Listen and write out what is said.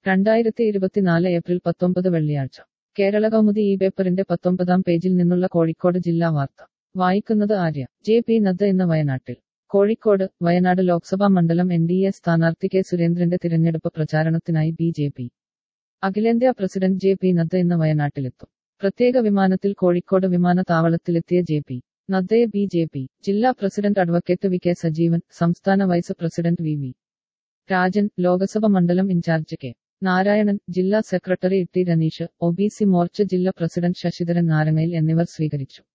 രണ്ടായിരത്തി ഇരുപത്തിനാല് ഏപ്രിൽ പത്തൊമ്പത് വെള്ളിയാഴ്ച കേരള കൗമുദി ഈ പേപ്പറിന്റെ പത്തൊമ്പതാം പേജിൽ നിന്നുള്ള കോഴിക്കോട് ജില്ലാ വാർത്ത വായിക്കുന്നത് ആര്യ ജെ പി നദ്ദ എന്ന വയനാട്ടിൽ കോഴിക്കോട് വയനാട് ലോക്സഭാ മണ്ഡലം എൻ ഡി എ സ്ഥാനാർത്ഥി കെ സുരേന്ദ്രന്റെ തിരഞ്ഞെടുപ്പ് പ്രചാരണത്തിനായി ബി ജെ പി അഖിലേന്ത്യാ പ്രസിഡന്റ് ജെ പി നദ്ദ എന്ന വയനാട്ടിലെത്തും പ്രത്യേക വിമാനത്തിൽ കോഴിക്കോട് വിമാനത്താവളത്തിലെത്തിയ ജെ പി നദ്ദയെ ബി ജെ പി ജില്ലാ president advocate V K Sajeevan സംസ്ഥാന vice president V V Rajan Lok Sabha മണ്ഡലം ഇൻചാർജ് കെ നാരായണൻ ജില്ലാ secretary T Raneesh O B C Morcha ജില്ലാ പ്രസിഡന്റ് ശശിധരൻ നാരങ്ങയിൽ എന്നിവർ സ്വീകരിച്ചു